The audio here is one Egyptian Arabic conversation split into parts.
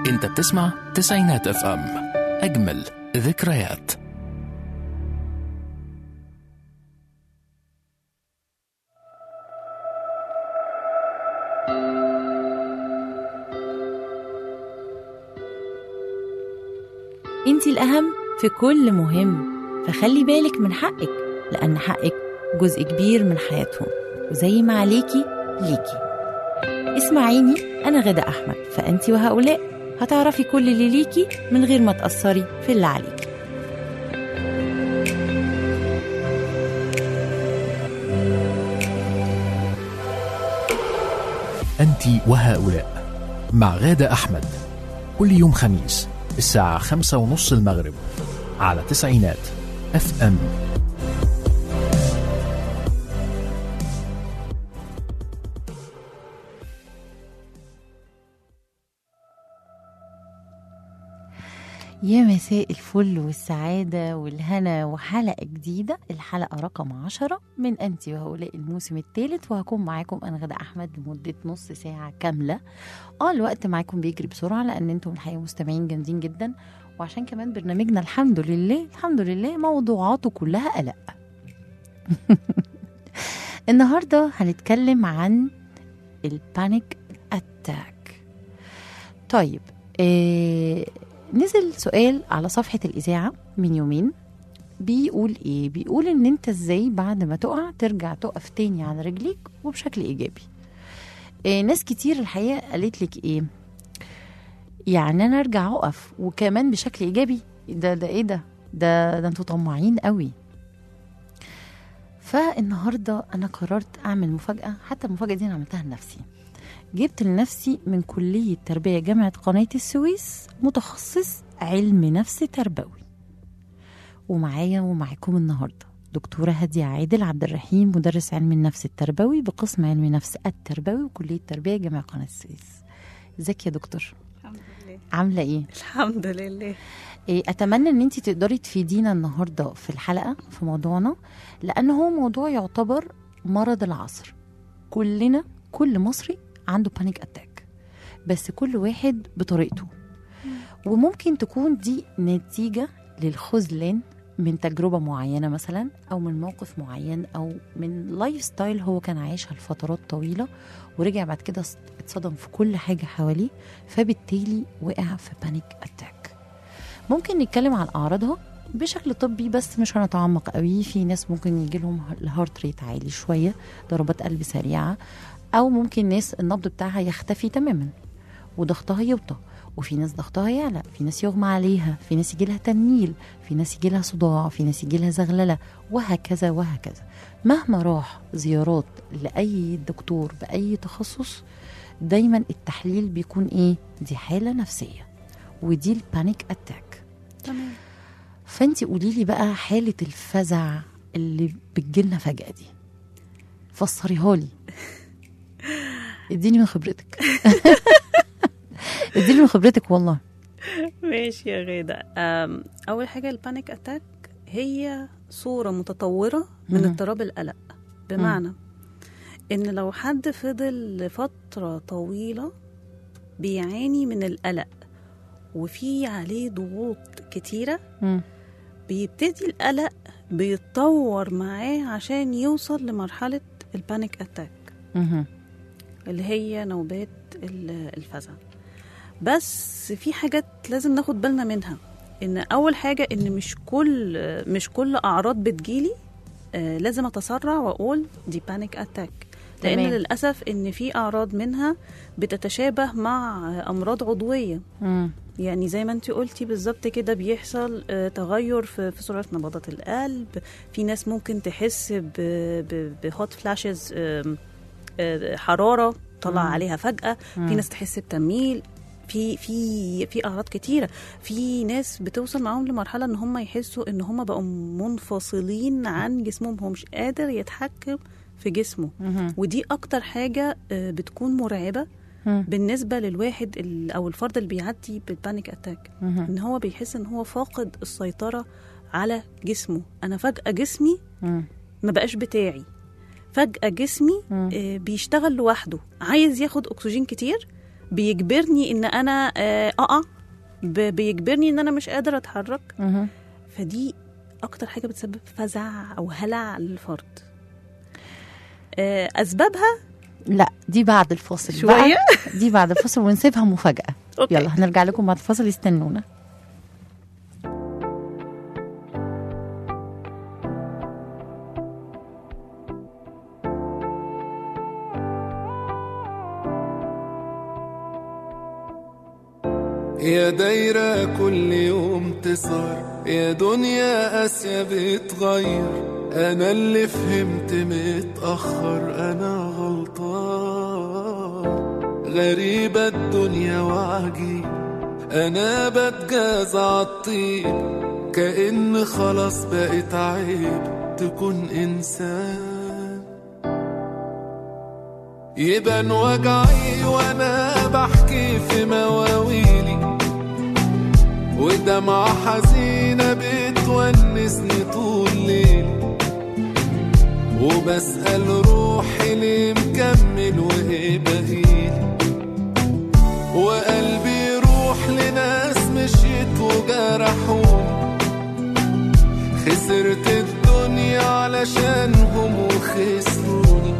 انت بتسمع تسعينات اف ام اجمل ذكريات انت الأهم في كل مهم فخلي بالك من حقك لأن حقك جزء كبير من حياتهم وزي ما عليكي ليكي اسمعيني أنا غدا أحمد فأنت وهؤلاء هتعرفي كل اللي ليكي من غير ما تأثري في اللي عليكي أنت وهؤلاء مع غادة أحمد كل يوم خميس الساعة خمسة ونص المغرب على تسعينات اف ام يا مساء الفل والسعادة والهنا وحلقة جديدة الحلقة رقم عشرة من أنت وهؤلاء الموسم الثالث وهكون معاكم أنا غدا أحمد لمدة نص ساعة كاملة اه الوقت معاكم بيجري بسرعة لأن انتم الحقيقة مستمعين جامدين جدا وعشان كمان برنامجنا الحمد لله الحمد لله موضوعاته كلها قلق النهاردة هنتكلم عن البانيك اتاك طيب إيه نزل سؤال على صفحة الإذاعة من يومين بيقول إيه؟ بيقول إن أنت إزاي بعد ما تقع ترجع تقف تاني على رجليك وبشكل إيجابي. إيه ناس كتير الحقيقة قالت لك إيه؟ يعني أنا أرجع أقف وكمان بشكل إيجابي ده ده إيه ده؟ ده ده أنتوا طماعين قوي. فالنهارده أنا قررت أعمل مفاجأة حتى المفاجأة دي أنا عملتها لنفسي. جبت لنفسي من كلية تربية جامعة قناة السويس متخصص علم نفس تربوي ومعايا ومعاكم النهاردة دكتورة هادية عادل عبد الرحيم مدرس علم النفس التربوي بقسم علم النفس التربوي وكلية تربية جامعة قناة السويس ازيك يا دكتور الحمد لله عاملة ايه؟ الحمد لله إيه، اتمنى ان انت تقدري تفيدينا النهارده في الحلقه في موضوعنا لان هو موضوع يعتبر مرض العصر كلنا كل مصري عنده بانيك اتاك بس كل واحد بطريقته وممكن تكون دي نتيجه للخذلان من تجربه معينه مثلا او من موقف معين او من لايف ستايل هو كان عايشها لفترات طويله ورجع بعد كده اتصدم في كل حاجه حواليه فبالتالي وقع في بانيك اتاك ممكن نتكلم عن اعراضها بشكل طبي بس مش هنتعمق قوي في ناس ممكن يجي لهم الهارت ريت عالي شويه ضربات قلب سريعه او ممكن ناس النبض بتاعها يختفي تماما وضغطها يوطى وفي ناس ضغطها يعلى في ناس يغمى عليها في ناس يجي لها تنميل في ناس يجي لها صداع في ناس يجي لها زغلله وهكذا وهكذا مهما راح زيارات لاي دكتور باي تخصص دايما التحليل بيكون ايه دي حاله نفسيه ودي البانيك اتاك تمام فانت قولي لي بقى حاله الفزع اللي بتجيلنا فجاه دي فسريها لي اديني من خبرتك اديني من خبرتك والله ماشي يا غادة أم، أول حاجة البانيك أتاك هي صورة متطورة من مم. اضطراب القلق بمعنى إن لو حد فضل لفترة طويلة بيعاني من القلق وفي عليه ضغوط كتيرة مم. بيبتدي القلق بيتطور معاه عشان يوصل لمرحلة البانيك أتاك مهم. اللي هي نوبات ال- الفزع بس في حاجات لازم ناخد بالنا منها ان اول حاجه ان مش كل مش كل اعراض بتجيلي آه، لازم اتسرع واقول دي بانيك اتاك لان تمام. للاسف ان في اعراض منها بتتشابه مع امراض عضويه مم. يعني زي ما انت قلتي بالظبط كده بيحصل آه، تغير في في سرعه نبضات القلب في ناس ممكن تحس بهوت فلاشز حراره طلع مم. عليها فجاه مم. في ناس تحس بتميل في في في اعراض كتيره في ناس بتوصل معاهم لمرحله ان هم يحسوا ان هم بقوا منفصلين عن جسمهم هو مش قادر يتحكم في جسمه مهم. ودي اكتر حاجه آه، بتكون مرعبه مم. بالنسبه للواحد ال- او الفرد اللي بيعدي بالبانيك اتاك مهم. ان هو بيحس ان هو فاقد السيطره على جسمه انا فجاه جسمي مم. ما بقاش بتاعي فجاه جسمي مم. آه، بيشتغل لوحده عايز ياخد اكسجين كتير بيجبرني ان انا آه، اقع ب- بيجبرني ان انا مش قادره اتحرك مهم. فدي اكتر حاجه بتسبب فزع او هلع للفرد آه، اسبابها لا دي بعد الفاصل شوية؟ بقى. دي بعد الفاصل ونسيبها مفاجاه أوكي. يلا هنرجع لكم بعد الفاصل استنونا يا دايرة كل يوم تصغر يا دنيا قاسية بتغير أنا اللي فهمت متأخر أنا غلطان غريبة الدنيا وعجيب أنا بتجاز عالطيب كأن خلاص بقت عيب تكون إنسان يبان وجعي وانا بحكي في مواويلي ودمعة حزينة بتونسني طول ليلي وبسأل روحي ليه مكمل وايه بقيلي وقلبي يروح لناس مشيت وجرحوني خسرت الدنيا علشانهم وخسروني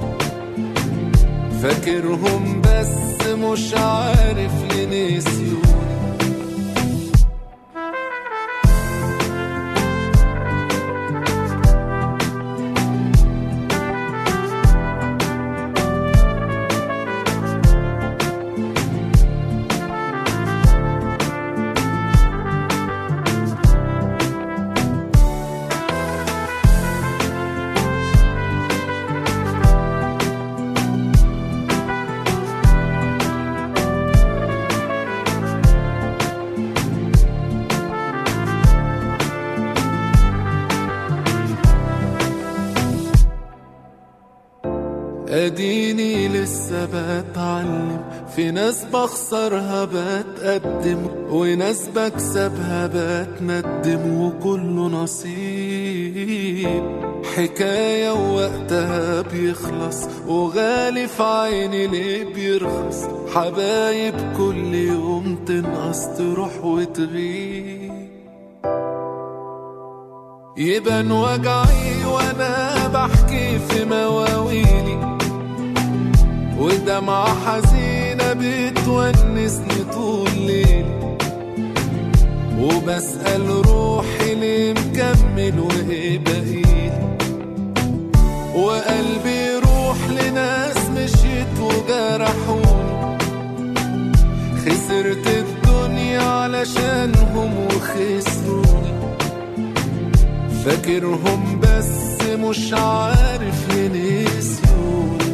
فاكرهم بس مش عارف ليه نسيوني اديني لسه بتعلم في ناس بخسرها بتقدم وناس بكسبها بتندم وكله نصيب حكاية ووقتها بيخلص وغالي في عيني ليه بيرخص حبايب كل يوم تنقص تروح وتغيب يبان وجعي وانا بحكي في مواويلي ودمعة حزينة بتونسني طول ليلي وبسأل روحي ليه مكمل وايه بقيلي وقلبي يروح لناس مشيت وجرحوني خسرت الدنيا علشانهم وخسروني فاكرهم بس مش عارف ليه نسيوني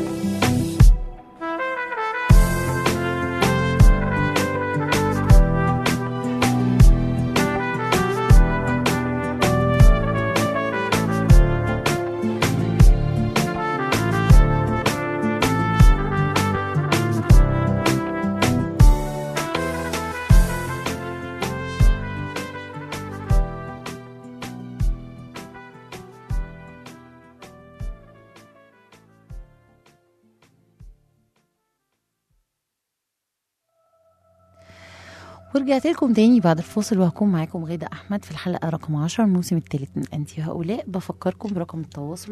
ورجعت لكم تاني بعد الفاصل وهكون معاكم غادة أحمد في الحلقة رقم 10 الموسم الثالث من أنت هؤلاء بفكركم برقم التواصل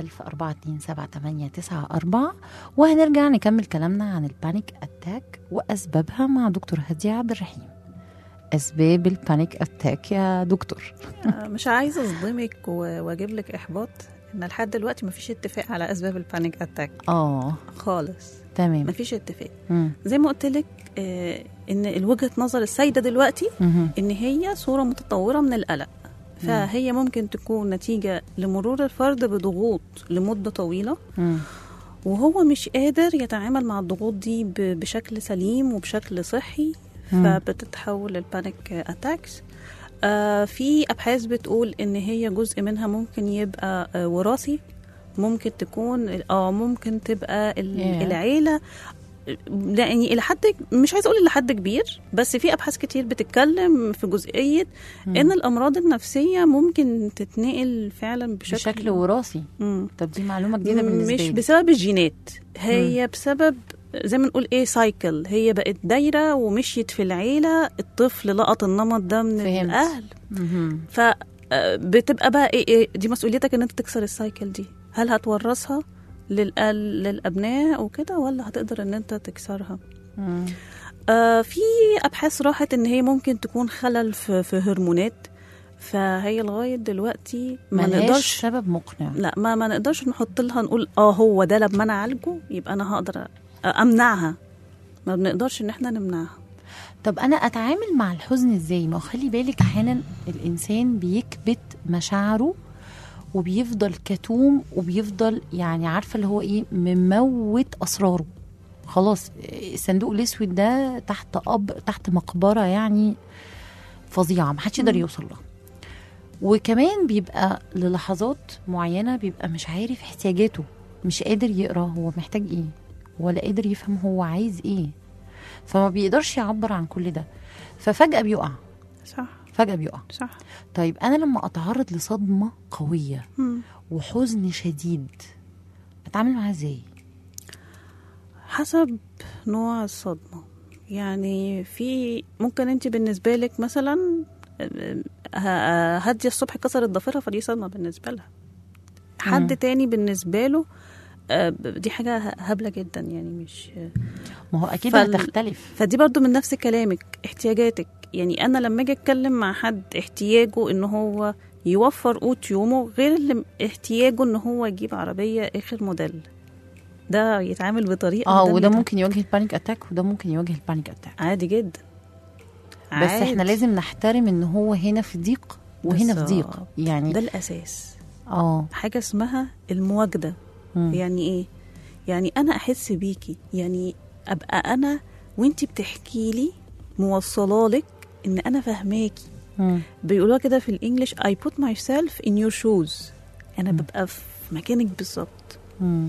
010427894 وهنرجع نكمل كلامنا عن البانيك أتاك وأسبابها مع دكتور هدية عبد الرحيم أسباب البانيك أتاك يا دكتور آه، مش عايزه اصدمك و- واجيب لك احباط ان لحد دلوقتي مفيش اتفاق على اسباب البانيك اتاك آه خالص تمام مفيش اتفاق مم. زي ما قلت لك آه، ان الوجهه نظر السيده دلوقتي مهم. ان هي صوره متطوره من القلق فهي ممكن تكون نتيجه لمرور الفرد بضغوط لمده طويله مم. وهو مش قادر يتعامل مع الضغوط دي ب- بشكل سليم وبشكل صحي مم. فبتتحول للبانيك اتاكس آه في ابحاث بتقول ان هي جزء منها ممكن يبقى آه وراثي ممكن تكون اه ممكن تبقى ال- Yeah. العيله لا يعني الى حد مش عايزه اقول الى حد كبير بس في ابحاث كتير بتتكلم في جزئيه ان الامراض النفسيه ممكن تتنقل فعلا بشكل, بشكل وراثي مم. طب دي معلومة جديدة بالنسبة مش لي بسبب الجينات هي بسبب زي ما نقول ايه سايكل هي بقت دايره ومشيت في العيله الطفل لقط النمط ده من فهمت. الاهل مهم. ف آه، بتبقى بقى ايه, إيه دي مسؤوليتك ان انت تكسر السايكل دي هل هتورثها للأل للابناء وكده ولا هتقدر ان انت تكسرها مم. آه في ابحاث راحت ان هي ممكن تكون خلل في, في هرمونات فهي لغايه دلوقتي ما ملهاش نقدرش سبب مقنع لا ما ما نقدرش نحط لها نقول اه هو ده لما انا اعالجه يبقى انا هقدر امنعها ما بنقدرش ان احنا نمنعها طب انا اتعامل مع الحزن ازاي ما هو خلي بالك احيانا الانسان بيكبت مشاعره وبيفضل كتوم وبيفضل يعني عارفه اللي هو ايه مموت اسراره خلاص الصندوق الاسود ده تحت اب تحت مقبره يعني فظيعه محدش يقدر يوصل لها وكمان بيبقى للحظات معينه بيبقى مش عارف احتياجاته مش قادر يقرا هو محتاج ايه ولا قادر يفهم هو عايز ايه فما بيقدرش يعبر عن كل ده ففجأة بيقع صح فجأة بيقع صح طيب أنا لما أتعرض لصدمة قوية مم. وحزن شديد أتعامل معاه إزاي؟ حسب نوع الصدمة يعني في ممكن انت بالنسبة لك مثلا ه- هادية الصبح كسرت ضفيرها فدي صدمة بالنسبة لها حد مم. تاني بالنسبة له آه، دي حاجة هبلة جدا يعني مش ما هو أكيد فال- هتختلف فدي برضو من نفس كلامك احتياجاتك يعني انا لما اجي اتكلم مع حد احتياجه ان هو يوفر قوت يومه غير اللي احتياجه ان هو يجيب عربية اخر موديل ده يتعامل بطريقة اه وده وده بيتع- ممكن يواجه البانيك اتاك وده ممكن يواجه البانيك اتاك عادي جدا بس احنا لازم نحترم ان هو هنا في ضيق وهنا في ضيق بالظبط. يعني ده الاساس اه حاجه اسمها المواجده مم. يعني ايه يعني انا احس بيكي يعني ابقى انا وانتي بتحكي لي موصله لك ان انا فاهماكي مم. بيقولوها كده في الانجليش I put myself in your shoes انا ببقى في مكانك بالظبط مم.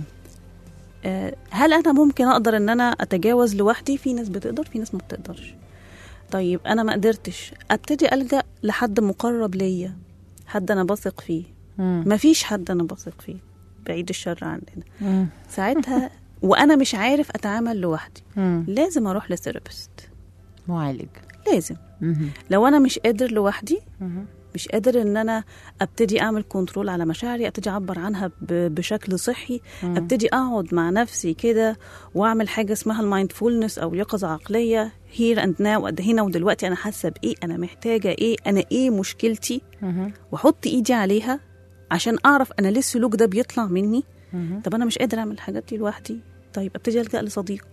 آه، هل انا ممكن اقدر ان انا اتجاوز لوحدي في ناس بتقدر في ناس ما بتقدرش طيب انا ما قدرتش ابتدي الجا لحد مقرب ليا حد انا بثق فيه مم. ما فيش حد انا بثق فيه بعيد الشر عندنا مم. ساعتها وانا مش عارف اتعامل لوحدي مم. لازم اروح لثيرابيست معالج لازم مم. لو انا مش قادر لوحدي مم. مش قادر ان انا ابتدي اعمل كنترول على مشاعري ابتدي اعبر عنها ب- بشكل صحي مم. ابتدي اقعد مع نفسي كده واعمل حاجه اسمها المايندفولنس او اليقظه عقليه هير اند ناو قد هنا ودلوقتي انا حاسه بايه انا محتاجه ايه انا ايه مشكلتي مم. واحط ايدي عليها عشان اعرف انا ليه السلوك ده بيطلع مني مم. طب انا مش قادر اعمل الحاجات دي لوحدي طيب ابتدي الجا لصديق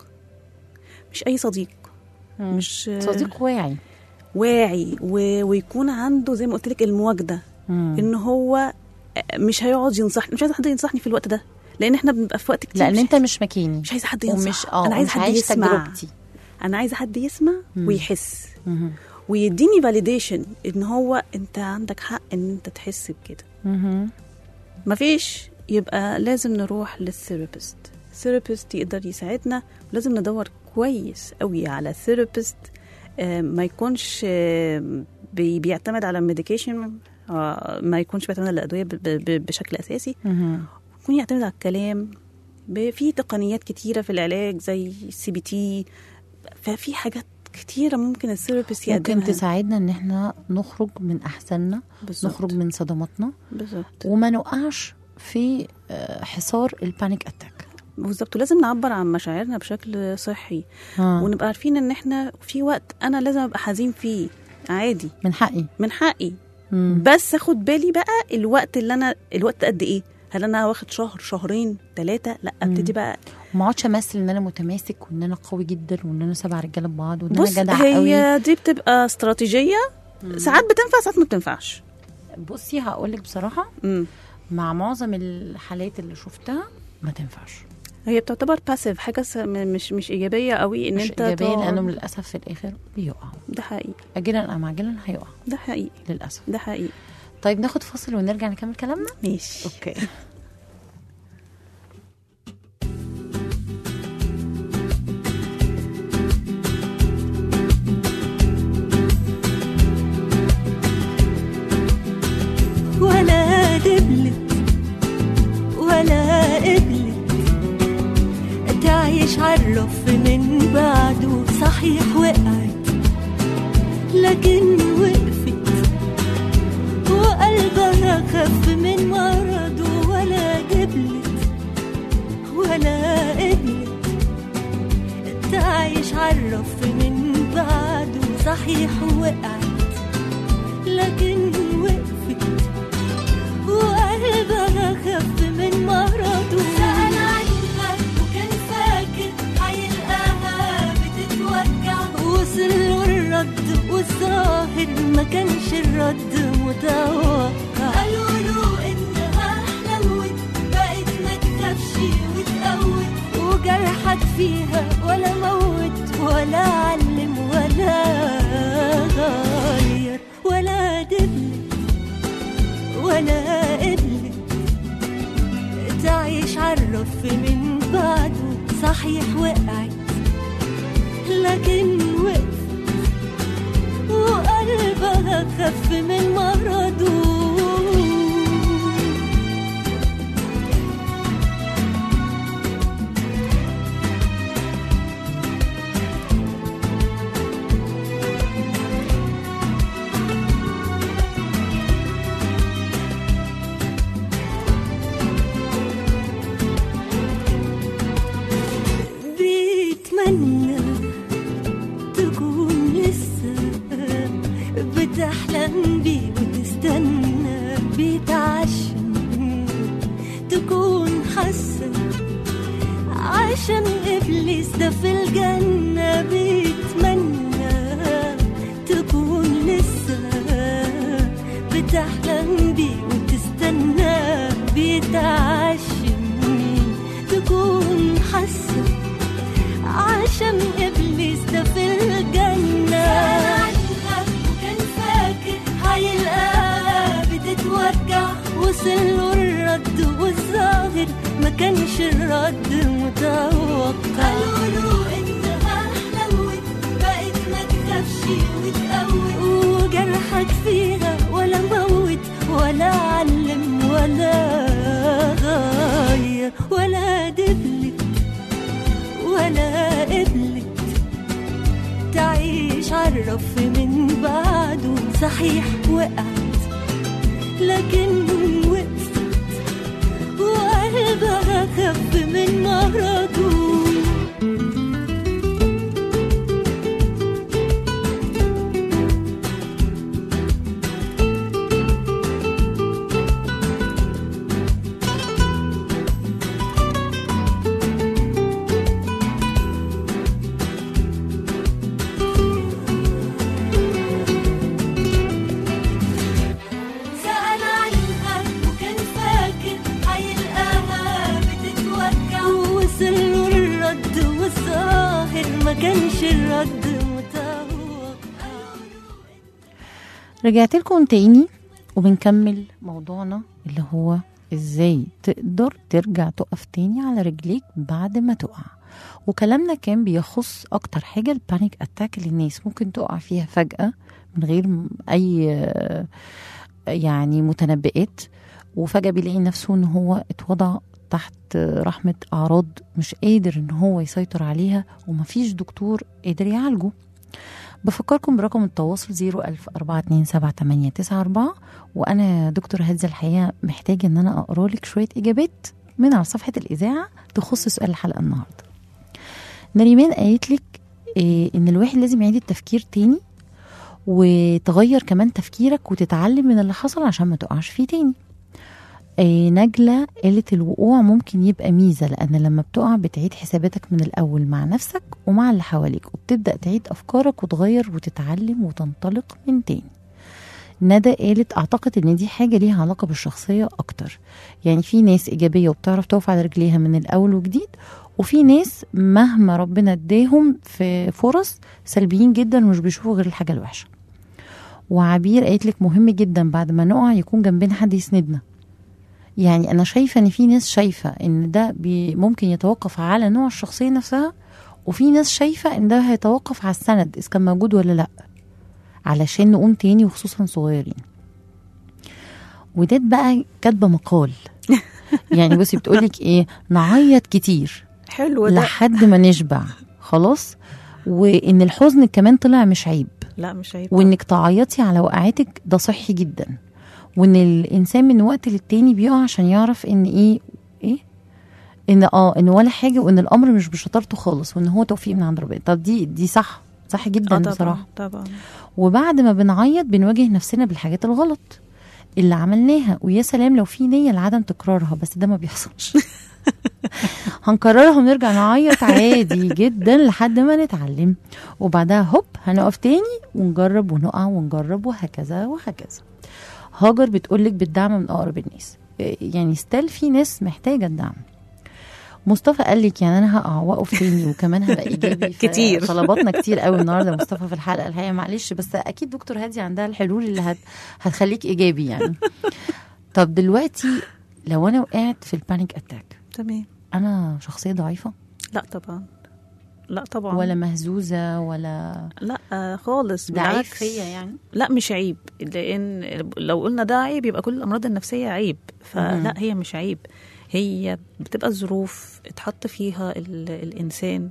مش اي صديق مم. مش صديق واعي واعي و... ويكون عنده زي ما قلت لك المواجده مم. ان هو مش هيقعد ينصحني مش عايز حد ينصحني في الوقت ده لان احنا بنبقى في وقت كتير لان مش انت عايز- مش مكاني مش عايزه حد ينصح ومش اه انا عايزه ومش حد عايش يسمع تجربتي انا عايزه حد يسمع مم. ويحس مم. ويديني فاليديشن ان هو انت عندك حق ان انت تحس بكده مم. مفيش يبقى لازم نروح للثيرابيست الثيرابيست يقدر يساعدنا ولازم ندور كويس قوي على ثيرابيست ما يكونش آه، بي- بيعتمد على الميديكيشن ما يكونش بيعتمد على الادويه ب- ب- بشكل اساسي مم. يكون يعتمد على الكلام ب- في تقنيات كتيره في العلاج زي السي بي تي ففي حاجات كتيره ممكن الثيرابيست ممكن يقدمها تساعدنا ان احنا نخرج من احزاننا بالظبط. نخرج من صدماتنا بالظبط وما نقعش في آه، حصار البانيك اتاك بالظبط ولازم نعبر عن مشاعرنا بشكل صحي آه. ونبقى عارفين ان احنا في وقت انا لازم ابقى حزين فيه عادي من حقي من حقي مم. بس اخد بالي بقى الوقت اللي انا الوقت قد ايه هل انا واخد شهر شهرين ثلاثة لا ابتدي بقى ما اقعدش امثل ان انا متماسك وان انا قوي جدا وان انا سبع رجاله ببعض وان انا بص جدع هي قوي دي بتبقى استراتيجية ساعات بتنفع ساعات ما بتنفعش بصي هقول لك بصراحه مم. مع معظم الحالات اللي شفتها ما تنفعش هي بتعتبر باسيف حاجة س- م- مش مش إيجابية قوي إن مش أنت ايجابيه تقعد- لانه للاسف في الاخر بيقع ده حقيقي اجلا ام عاجلا هيقع ده حقيقي للاسف ده حقيقي طيب ناخد فاصل ونرجع نكمل كلامنا ماشي اوكي ولا دبلت ولا قبلت تعيش عرف من بعده صحيح وقعت لكن وقفت وقلبها خف من مرضه ولا دبلت ولا قبلت تعيش عرف من بعده صحيح وقعت لكن وقفت وقلبها خف من مرضه سأل عنها وكان فاكر هيلقاها بتتوجع وصل له الرد والظاهر ما كانش الرد متوقع قالوا له انها حلوت بقت ما تخافش وتقوت وجرحك فيها ولا موت ولا علم ولا غير ولا دبلت ولا قبلت تعيش عرف من بعده صحيح وقعت لكن وقفت وقلبها خف من مرضه بيتمنى تكون لسه بتحلم بيه وتستنى بيتعشم تكون حاسة عشان إبليس ده في الجنة بيتمنى تكون لسه بتحلم بيه وتستنى بيتعشم تكون حاسة عشان إبليس ده في الجنة وكان فاكر هيلقاها بتتوجع وصل له الرد والظاهر ما كانش الرد متوقع قالوا له إنها حلوت بقت ما تخافش وتقوت وجرحك فيها ولا موت ولا علم ولا غير ولا دبلت ولا قبلت تعيش عرف من بعده صحيح وقعت لكن وقفت وقلبها خف من مرضه سأل عنها وكان فاكر هيلقاها بتتوجع ووصل له الرد والظاهر ما كانش الرد متوقع رجعت لكم تاني وبنكمل موضوعنا اللي هو ازاي تقدر ترجع تقف تاني على رجليك بعد ما تقع وكلامنا كان بيخص اكتر حاجة البانيك اتاك اللي الناس ممكن تقع فيها فجأة من غير م- اي آه، يعني متنبئات وفجأة بيلاقي نفسه ان هو اتوضع تحت رحمة أعراض مش قادر ان هو يسيطر عليها ومفيش دكتور قادر يعالجه بفكركم برقم التواصل 010427894 وانا دكتور هزة الحقيقه محتاجه ان انا اقرا لك شويه اجابات من على صفحه الاذاعه تخص سؤال الحلقه النهارده نريمان قالت لك إيه ان الواحد لازم يعيد التفكير تاني وتغير كمان تفكيرك وتتعلم من اللي حصل عشان ما تقعش فيه تاني إيه نجلة قالت الوقوع ممكن يبقى ميزة لأن لما بتقع بتعيد حساباتك من الأول مع نفسك ومع اللي حواليك وبتبدأ تعيد أفكارك وتغير وتتعلم وتنطلق من تاني ندى قالت أعتقد إن دي حاجة ليها علاقة بالشخصية أكتر يعني في ناس إيجابية وبتعرف تقف على رجليها من الأول وجديد وفي ناس مهما ربنا اداهم في فرص سلبيين جدا ومش بيشوفوا غير الحاجة الوحشة وعبير قالت لك مهم جدا بعد ما نقع يكون جنبنا حد يسندنا يعني انا شايفه ان في ناس شايفه ان ده بي ممكن يتوقف على نوع الشخصيه نفسها وفي ناس شايفه ان ده هيتوقف على السند اذا كان موجود ولا لا علشان نقوم تاني وخصوصا صغيرين وديت بقى كاتبه مقال يعني بصي بتقولك ايه نعيط كتير حلو ده لحد ما نشبع خلاص وان الحزن كمان طلع مش عيب لا مش عيب وانك تعيطي على وقعتك ده صحي جدا وان الانسان من وقت للتاني بيقع عشان يعرف ان ايه ايه ان اه ان ولا حاجه وان الامر مش بشطارته خالص وان هو توفيق من عند ربنا طب دي دي صح صح جدا آه بصراحه طبعا طبعا وبعد ما بنعيط بنواجه نفسنا بالحاجات الغلط اللي عملناها ويا سلام لو في نيه لعدم تكرارها بس ده ما بيحصلش هنكررها ونرجع نعيط عادي جدا لحد ما نتعلم وبعدها هوب هنقف تاني ونجرب ونقع ونجرب وهكذا وهكذا هاجر بتقولك بالدعم من اقرب الناس يعني ستيل في ناس محتاجه الدعم مصطفى قال لك يعني انا هقع واقف تاني وكمان هبقى ايجابي ف- كتير. طلباتنا كتير قوي النهارده مصطفى في الحلقه الحقيقه معلش بس اكيد دكتور هادي عندها الحلول اللي هت... هتخليك ايجابي يعني طب دلوقتي لو انا وقعت في البانيك اتاك تمام انا شخصيه ضعيفه لا طبعا لا طبعا ولا مهزوزه ولا لا آه خالص ده عيب بالعكس. فيا يعني لا مش عيب لان لو قلنا ده عيب يبقى كل الامراض النفسيه عيب فلا هي مش عيب هي بتبقى الظروف اتحط فيها ال- الانسان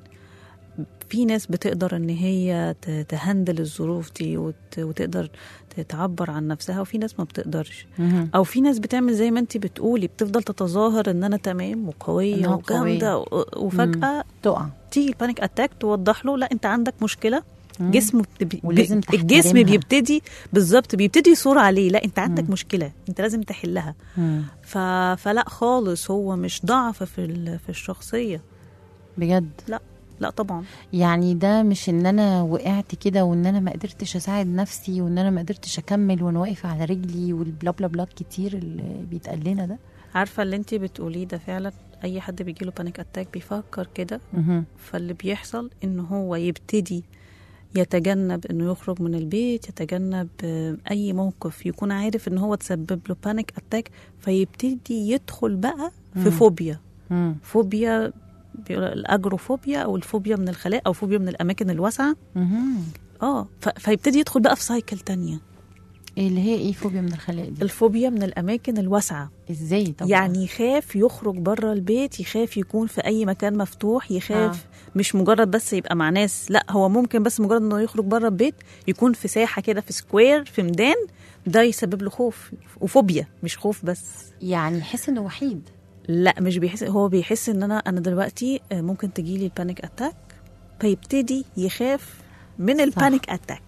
في ناس بتقدر ان هي ت- تهندل الظروف دي وت- وتقدر تعبر عن نفسها وفي ناس ما بتقدرش مهم. او في ناس بتعمل زي ما انت بتقولي بتفضل تتظاهر ان انا تمام وقويه إنها وجامده و- وفجاه تقع تيجي البانيك اتاك توضح له لا انت عندك مشكله جسمه بت- ولازم ب- الجسم تحترمها. بيبتدي بالظبط بيبتدي يصور عليه لا انت عندك مشكله انت لازم تحلها مم. ف... فلا خالص هو مش ضعف في ال... في الشخصيه بجد لا لا طبعا يعني ده مش ان انا وقعت كده وان انا ما قدرتش اساعد نفسي وان انا ما قدرتش اكمل وانا واقفه على رجلي والبلا بلا بلا كتير اللي بيتقال لنا ده عارفه اللي انت بتقوليه ده فعلا اي حد بيجي له بانيك اتاك بيفكر كده مهم. فاللي بيحصل ان هو يبتدي يتجنب انه يخرج من البيت يتجنب آه، اي موقف يكون عارف ان هو تسبب له بانيك اتاك فيبتدي يدخل بقى في فوبيا مم. فوبيا بيقول الاجروفوبيا او الفوبيا من الخلاء او فوبيا من الاماكن الواسعه مهم. اه ف- فيبتدي يدخل بقى في سايكل تانية إيه اللي هي ايه فوبيا من الخلاق دي الفوبيا من الاماكن الواسعه ازاي طبعا يعني يخاف يخرج بره البيت يخاف يكون في اي مكان مفتوح يخاف آه. مش مجرد بس يبقى مع ناس لا هو ممكن بس مجرد انه يخرج بره البيت يكون في ساحه كده في سكوير في ميدان ده يسبب له خوف وفوبيا مش خوف بس يعني يحس انه وحيد لا مش بيحس هو بيحس ان انا انا دلوقتي آه، ممكن تجيلي البانيك اتاك فيبتدي يخاف من البانيك اتاك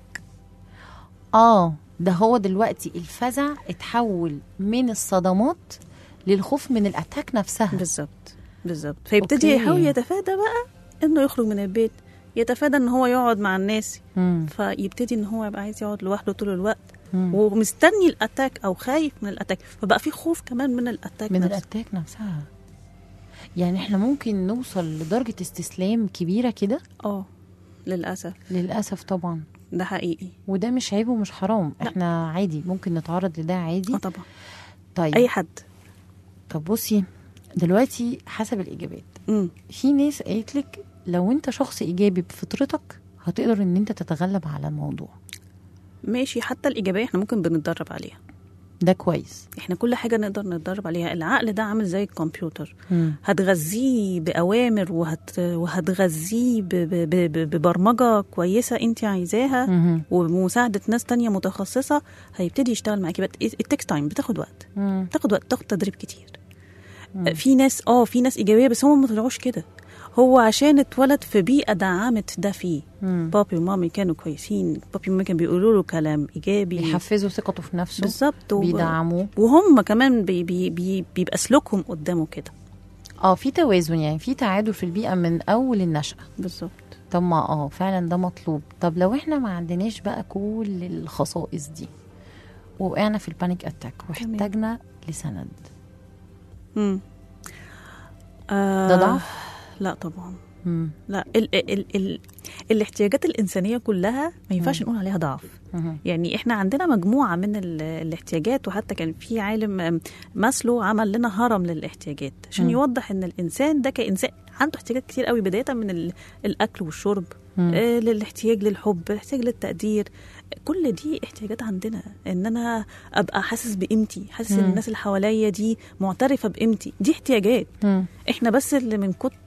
اه ده هو دلوقتي الفزع اتحول من الصدمات للخوف من الاتاك نفسها بالظبط بالظبط فيبتدي أوكي. يحاول يتفادى بقى انه يخرج من البيت يتفادى ان هو يقعد مع الناس مم. فيبتدي ان هو يبقى عايز يقعد لوحده طول الوقت مم. ومستني الاتاك او خايف من الاتاك فبقى في خوف كمان من الاتاك من نفسه. الاتاك نفسها يعني احنا ممكن نوصل لدرجه استسلام كبيره كده اه للاسف للاسف طبعا ده حقيقي وده مش عيب ومش حرام احنا عادي ممكن نتعرض لده عادي اه طبعا طيب اي حد طب بصي دلوقتي حسب الاجابات امم في ناس قالت لك لو انت شخص ايجابي بفطرتك هتقدر ان انت تتغلب على الموضوع ماشي حتى الايجابيه احنا ممكن بنتدرب عليها ده كويس احنا كل حاجه نقدر نتدرب عليها العقل ده عامل زي الكمبيوتر مم. هتغذيه باوامر وهت... وهتغذيه ب... ب... ب... ب- ببرمجه كويسه انت عايزاها مهم. ومساعده ناس تانية متخصصه هيبتدي يشتغل معاكي بس التكس تايم بتاخد وقت مم. بتاخد وقت بتاخد تدريب كتير في ناس اه في ناس ايجابيه بس هم ما طلعوش كده هو عشان اتولد في بيئه دعمت ده فيه مم. بابي ومامي كانوا كويسين بابي ومامي كانوا بيقولوا له كلام ايجابي بيحفزوا ثقته في نفسه بالظبط و- بيدعموه وهم كمان بي بي بي بيبقى سلوكهم قدامه كده اه في توازن يعني في تعادل في البيئه من اول النشأة بالظبط طب ما اه فعلا ده مطلوب طب لو احنا ما عندناش بقى كل الخصائص دي وقعنا في البانيك اتاك واحتاجنا لسند مم. آه ده ضعف لا طبعا مم. لا ال ال ال ال الاحتياجات الانسانيه كلها ما ينفعش نقول عليها ضعف مهم. يعني احنا عندنا مجموعه من ال- الاحتياجات وحتى كان في عالم آم، ماسلو عمل لنا هرم للاحتياجات عشان مم. يوضح ان الانسان ده كانسان عنده احتياجات كتير قوي بدايه من ال- الاكل والشرب مم. آه للاحتياج للحب الاحتياج للتقدير كل دي احتياجات عندنا ان انا ابقى حاسس بقيمتي حاسس ان مم. الناس اللي حواليا دي معترفه بقيمتي دي احتياجات مم. احنا بس اللي من كتر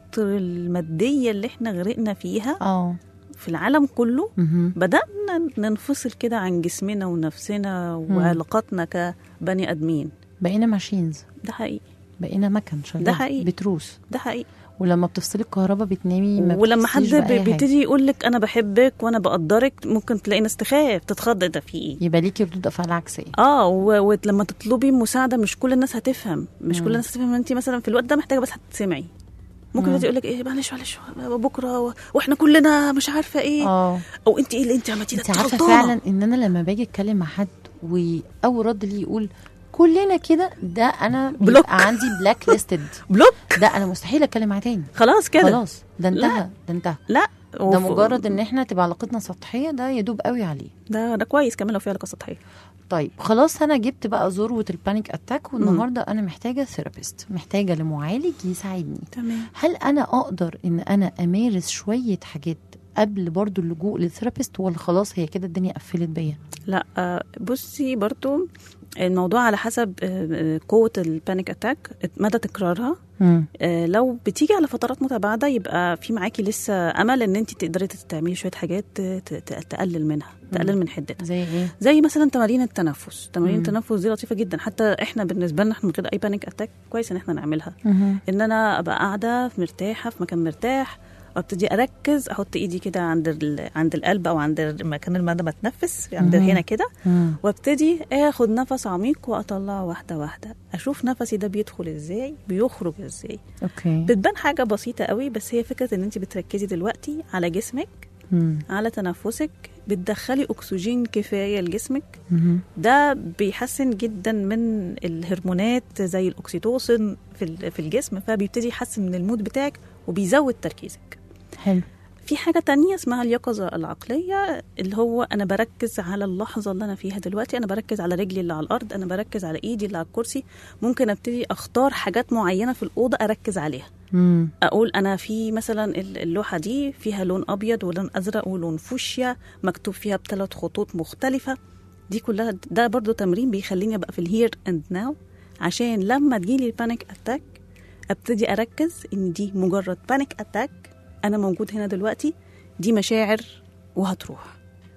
الماديه اللي احنا غرقنا فيها اه في العالم كله مهم. بدانا ننفصل كده عن جسمنا ونفسنا وعلاقاتنا كبني ادمين بقينا ماشينز ده حقيقي بقينا مكن شغال ده حقيقي. بتروس ده حقيقي ولما بتفصلي الكهرباء بتنامي ما ولما حد بتحسيش بأي حاجة. بيبتدي يقول لك انا بحبك وانا بقدرك ممكن تلاقي ناس تخاف تتخض ده في ايه يبقى ليكي ردود افعال عكسيه اه و- ولما تطلبي مساعده مش كل الناس هتفهم مش كل مم. الناس هتفهم ان انت مثلا في الوقت ده محتاجه بس هتسمعي ممكن مم. دلوقتي يقول لك ايه معلش معلش بكره و- واحنا كلنا مش عارفه ايه اه او انت ايه اللي انت عملتيه ده انت أنت عارفه غلطانة. فعلا ان انا لما باجي اتكلم مع حد واول رد لي يقول كلنا كده ده انا بلوك. بيبقى عندي بلاك ليستد بلوك ده انا مستحيل اتكلم معاه تاني خلاص كده خلاص ده انتهى ده انتهى لا ده وف- مجرد ان احنا تبقى علاقتنا سطحيه ده يدوب قوي عليه ده ده كويس كمان لو في علاقه سطحيه طيب خلاص انا جبت بقى ذروه البانيك اتاك والنهارده انا محتاجه ثيرابيست محتاجه لمعالج يساعدني تمام هل انا اقدر ان انا امارس شويه حاجات قبل برضو اللجوء للثيرابيست ولا خلاص هي كده الدنيا قفلت بيا لا آه، بصي برضو الموضوع على حسب آه، آه، قوة البانيك اتاك مدى تكرارها آه، لو بتيجي على فترات متباعدة يبقى في معاكي لسه أمل إن أنت تقدري تعملي شوية حاجات ت- ت- تقلل منها تقلل من حدتها زي ايه زي مثلا تمارين التنفس تمارين مم. التنفس دي لطيفة جدا حتى احنا بالنسبة لنا احنا من غير أي بانيك اتاك كويس إن احنا نعملها مهم. ان انا ابقى قاعده مرتاحه في مكان مرتاح وابتدي اركز احط ايدي كده عند ال... عند القلب او عند مكان المعده ما اتنفس عند مهم. هنا كده مم. وابتدي اخد نفس عميق واطلعه واحده واحده اشوف نفسي ده بيدخل ازاي بيخرج ازاي اوكي بتبان حاجه بسيطه قوي بس هي فكره ان انت بتركزي دلوقتي على جسمك مم. على تنفسك بتدخلي اكسجين كفايه لجسمك مهم. ده بيحسن جدا من الهرمونات زي الاكسيتوسين في ال- في الجسم فبيبتدي يحسن من المود بتاعك وبيزود تركيزك حلو في حاجة تانية اسمها اليقظة العقلية اللي هو أنا بركز على اللحظة اللي أنا فيها دلوقتي أنا بركز على رجلي اللي على الأرض أنا بركز على إيدي اللي على الكرسي ممكن أبتدي أختار حاجات معينة في الأوضة أركز عليها مم. أقول أنا في مثلا ال- اللوحة دي فيها لون أبيض ولون أزرق ولون فوشيا مكتوب فيها بثلاث خطوط مختلفة دي كلها ده برضو تمرين بيخليني أبقى في الهير أند ناو عشان لما تجيلي البانيك أتاك أبتدي أركز إن دي مجرد بانيك أتاك أنا موجود هنا دلوقتي دي مشاعر وهتروح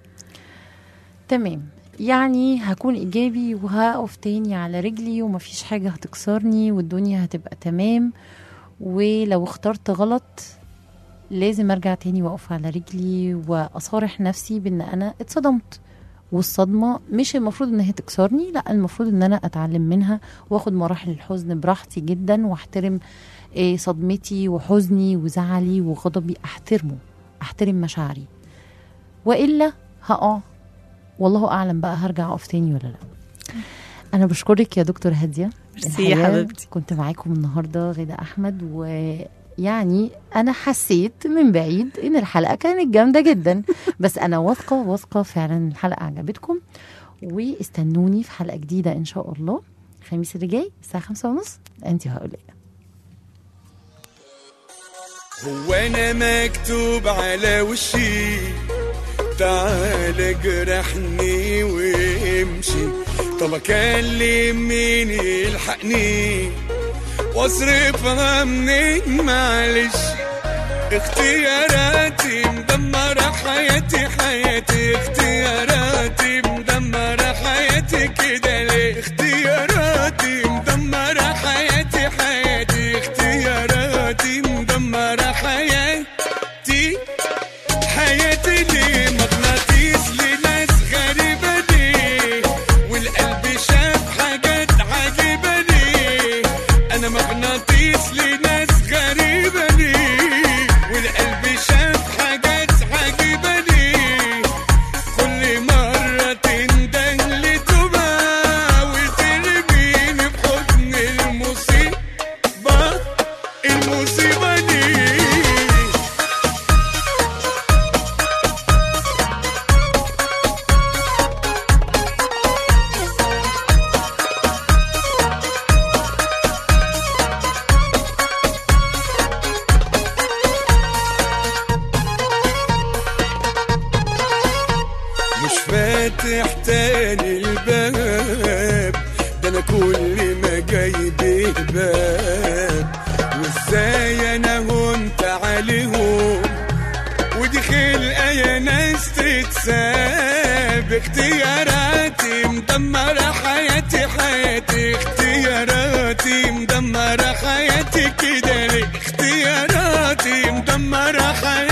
تمام يعني هكون ايجابي وهقف تاني على رجلي ومفيش حاجه هتكسرني والدنيا هتبقى تمام ولو اخترت غلط لازم ارجع تاني واقف على رجلي واصارح نفسي بان انا اتصدمت والصدمه مش المفروض ان هي تكسرني لا المفروض ان انا اتعلم منها واخد مراحل الحزن براحتي جدا واحترم إيه صدمتي وحزني وزعلي وغضبي احترمه احترم مشاعري والا هقع والله اعلم بقى هرجع اقف تاني ولا لا انا بشكرك يا دكتور هاديه ميرسي يا الحقيقة حبيبتي. كنت معاكم النهارده غدا احمد ويعني انا حسيت من بعيد ان الحلقه كانت جامده جدا بس انا واثقه واثقه فعلا الحلقه عجبتكم واستنوني في حلقه جديده ان شاء الله الخميس اللي جاي الساعه خمسة ونص انت هقولك هو انا مكتوب على وشي تعال جرحني وامشي طب اكلم مين يلحقني واصرفها منين معلش اختياراتي مدمرة حياتي حياتي اختياراتي مدمرة حياتي كده ليه اختياراتي مدمرة حياتي حياتي اختياراتي مدمرة حياتي حياتي ليه مغناطيس لناس غريبة ليه والقلب شاف حاجات عجيبة ليه أنا مغناطيس لناس غريبة ليه والقلب شاف حاجات عجيبة ليه كل مرة تندن لتوبة وترميني في حضن المصيبة المصيبة دي مش فاتح تاني الباب ده انا كل ما جاي باب وازاي انا هون عايز تتساب اختياراتي مدمرة حياتي حياتي اختياراتي مدمرة حياتي كده ليه اختياراتي مدمرة حياتي